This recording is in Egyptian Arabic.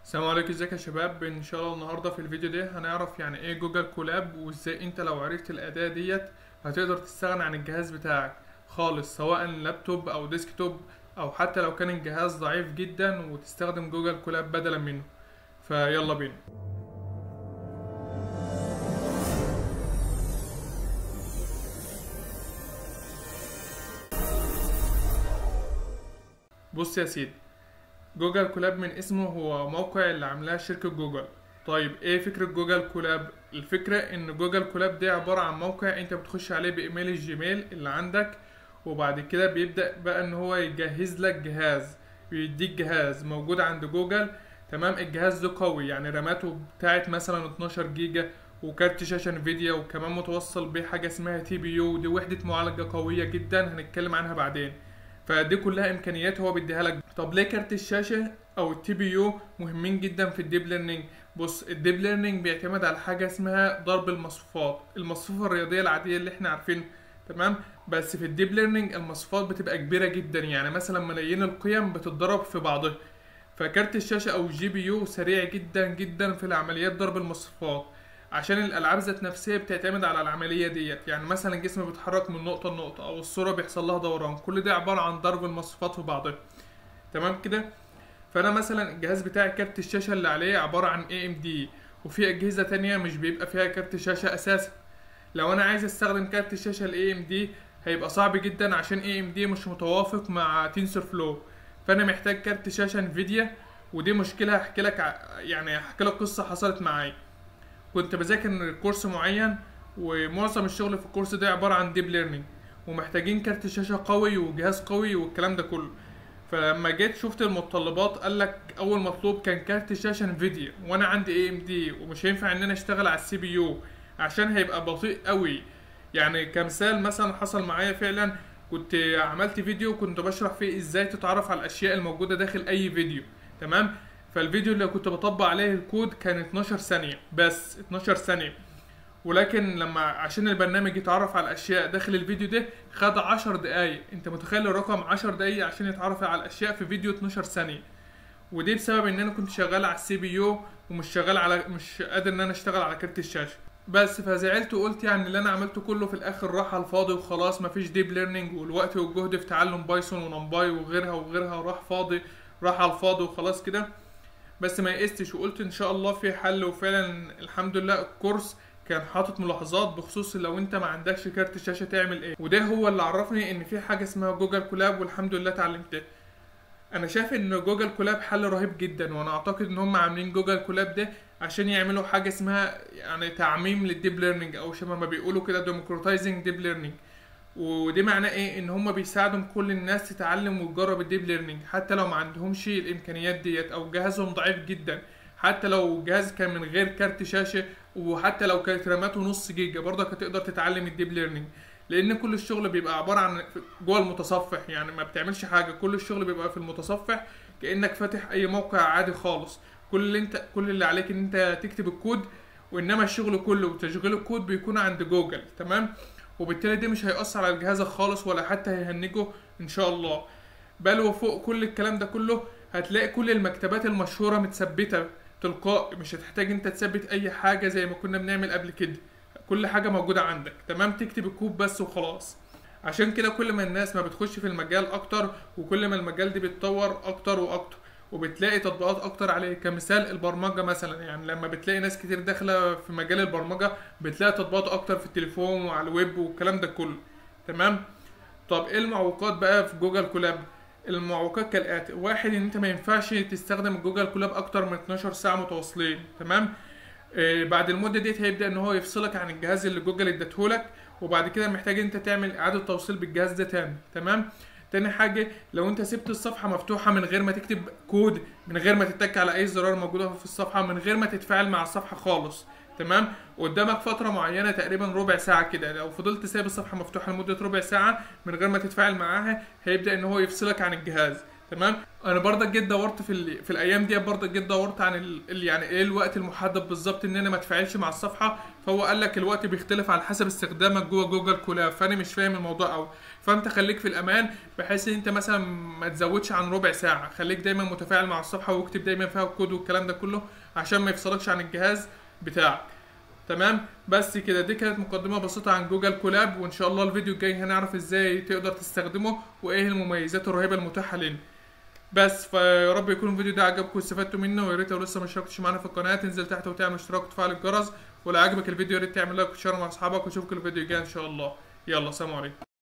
السلام عليكم ازيك يا شباب ان شاء الله النهارده في الفيديو ده هنعرف يعني ايه جوجل كولاب وازاي انت لو عرفت الاداة ديت هتقدر تستغنى عن الجهاز بتاعك خالص سواء لابتوب او ديسكتوب او حتى لو كان الجهاز ضعيف جدا وتستخدم جوجل كولاب بدلا منه فيلا بينا بص يا سيدي جوجل كولاب من اسمه هو موقع اللي عاملاه شركة جوجل طيب ايه فكرة جوجل كولاب الفكرة ان جوجل كولاب دي عبارة عن موقع انت بتخش عليه بايميل الجيميل اللي عندك وبعد كده بيبدأ بقى ان هو يجهز لك جهاز بيديك جهاز موجود عند جوجل تمام الجهاز ده قوي يعني راماته بتاعت مثلا 12 جيجا وكارت شاشة انفيديا وكمان متوصل بيه حاجة اسمها تي بي يو ودي وحدة معالجة قوية جدا هنتكلم عنها بعدين فدي كلها امكانيات هو بيديها لك طب ليه كارت الشاشه او التي بي يو مهمين جدا في الديب ليرنينج بص الديب ليرنينج بيعتمد على حاجه اسمها ضرب المصفوفات المصفوفه الرياضيه العاديه اللي احنا عارفينها تمام بس في الديب ليرنينج المصفوفات بتبقى كبيره جدا يعني مثلا ملايين القيم بتتضرب في بعضها فكارت الشاشه او الجي بي يو سريع جدا جدا في العمليات ضرب المصفوفات عشان الالعاب ذات نفسها بتعتمد على العمليه ديت يعني مثلا الجسم بيتحرك من نقطه لنقطه او الصوره بيحصل لها دوران كل ده عباره عن ضرب المصفوفات في بعضها تمام كده فانا مثلا الجهاز بتاعي كارت الشاشه اللي عليه عباره عن اي ام دي وفي اجهزه تانية مش بيبقى فيها كارت شاشه اساسا لو انا عايز استخدم كارت الشاشه الاي ام دي هيبقى صعب جدا عشان اي ام دي مش متوافق مع تنسور فلو فانا محتاج كارت شاشه انفيديا ودي مشكله هحكي لك ع- يعني هحكي لك قصه حصلت معايا كنت بذاكر كورس معين ومعظم الشغل في الكورس ده عبارة عن ديب ليرنينج ومحتاجين كارت شاشة قوي وجهاز قوي والكلام ده كله فلما جيت شفت المتطلبات قال لك اول مطلوب كان كارت شاشة انفيديا وانا عندي اي ام دي ومش هينفع ان انا اشتغل على السي بي يو عشان هيبقى بطيء قوي يعني كمثال مثلا حصل معايا فعلا كنت عملت فيديو كنت بشرح فيه ازاي تتعرف على الاشياء الموجودة داخل اي فيديو تمام فالفيديو اللي كنت بطبق عليه الكود كان 12 ثانية بس 12 ثانية ولكن لما عشان البرنامج يتعرف على الاشياء داخل الفيديو ده خد 10 دقايق انت متخيل الرقم 10 دقايق عشان يتعرف على الاشياء في فيديو 12 ثانية ودي بسبب ان انا كنت شغال على السي بي يو ومش شغال على مش قادر ان انا اشتغل على كارت الشاشة بس فزعلت وقلت يعني اللي انا عملته كله في الاخر راح على الفاضي وخلاص مفيش ديب ليرنينج والوقت والجهد في تعلم بايثون ونمباي وغيرها وغيرها راح فاضي راح على الفاضي وخلاص كده بس ما يئستش وقلت ان شاء الله في حل وفعلا الحمد لله الكورس كان حاطط ملاحظات بخصوص لو انت ما عندكش كارت شاشه تعمل ايه وده هو اللي عرفني ان في حاجه اسمها جوجل كولاب والحمد لله اتعلمتها انا شايف ان جوجل كولاب حل رهيب جدا وانا اعتقد ان هم عاملين جوجل كولاب ده عشان يعملوا حاجه اسمها يعني تعميم للديب ليرنينج او شبه ما بيقولوا كده ديموكراتايزنج ديب ليرنينج ودي معناه ايه ان هم بيساعدوا كل الناس تتعلم وتجرب الديب ليرنينج حتى لو ما عندهمش الامكانيات ديت او جهازهم ضعيف جدا حتى لو الجهاز كان من غير كارت شاشه وحتى لو كانت راماته نص جيجا برضك هتقدر تتعلم الديب ليرنينج لان كل الشغل بيبقى عباره عن جوه المتصفح يعني ما بتعملش حاجه كل الشغل بيبقى في المتصفح كانك فاتح اي موقع عادي خالص كل اللي انت كل اللي عليك ان انت تكتب الكود وانما الشغل كله وتشغيل الكود بيكون عند جوجل تمام وبالتالي ده مش هيأثر على جهازك خالص ولا حتى هيهنجه ان شاء الله بل وفوق كل الكلام ده كله هتلاقي كل المكتبات المشهورة متثبتة تلقائي مش هتحتاج انت تثبت اي حاجة زي ما كنا بنعمل قبل كده كل حاجة موجودة عندك تمام تكتب الكود بس وخلاص عشان كده كل ما الناس ما بتخش في المجال اكتر وكل ما المجال ده بيتطور اكتر واكتر وبتلاقي تطبيقات اكتر عليه كمثال البرمجه مثلا يعني لما بتلاقي ناس كتير داخله في مجال البرمجه بتلاقي تطبيقات اكتر في التليفون وعلى الويب والكلام ده كله تمام طب ايه المعوقات بقى في جوجل كولاب المعوقات كالاتي واحد ان انت ما ينفعش تستخدم جوجل كولاب اكتر من 12 ساعه متواصلين تمام آه بعد المده ديت هيبدا ان هو يفصلك عن الجهاز اللي جوجل اديتهولك وبعد كده محتاج انت تعمل اعاده توصيل بالجهاز ده تاني تمام تاني حاجة لو انت سبت الصفحة مفتوحة من غير ما تكتب كود من غير ما تتك على اي زرار موجودة في الصفحة من غير ما تتفاعل مع الصفحة خالص تمام قدامك فترة معينة تقريبا ربع ساعة كده لو فضلت سايب الصفحة مفتوحة لمدة ربع ساعة من غير ما تتفاعل معاها هيبدأ ان هو يفصلك عن الجهاز تمام انا برضك جيت دورت في ال... في الايام دي برضك جيت دورت عن ال... ال- يعني ايه الوقت المحدد بالظبط ان انا ما اتفاعلش مع الصفحه فهو قال لك الوقت بيختلف على حسب استخدامك جوه جوجل كولاب فانا مش فاهم الموضوع قوي فانت خليك في الامان بحيث ان انت مثلا ما تزودش عن ربع ساعه خليك دايما متفاعل مع الصفحه واكتب دايما فيها الكود والكلام ده كله عشان ما يفصلكش عن الجهاز بتاعك تمام بس كده دي كانت مقدمه بسيطه عن جوجل كولاب وان شاء الله الفيديو الجاي هنعرف ازاي تقدر تستخدمه وايه المميزات الرهيبه المتاحه لنا بس فيا رب يكون الفيديو ده عجبكم واستفدتوا منه ويا ريت لو لسه ما اشتركتش معانا في القناه تنزل تحت وتعمل اشتراك وتفعل الجرس ولو عجبك الفيديو يا ريت تعمل لايك وتشير مع اصحابك واشوفكم الفيديو الجاي ان شاء الله يلا سلام عليكم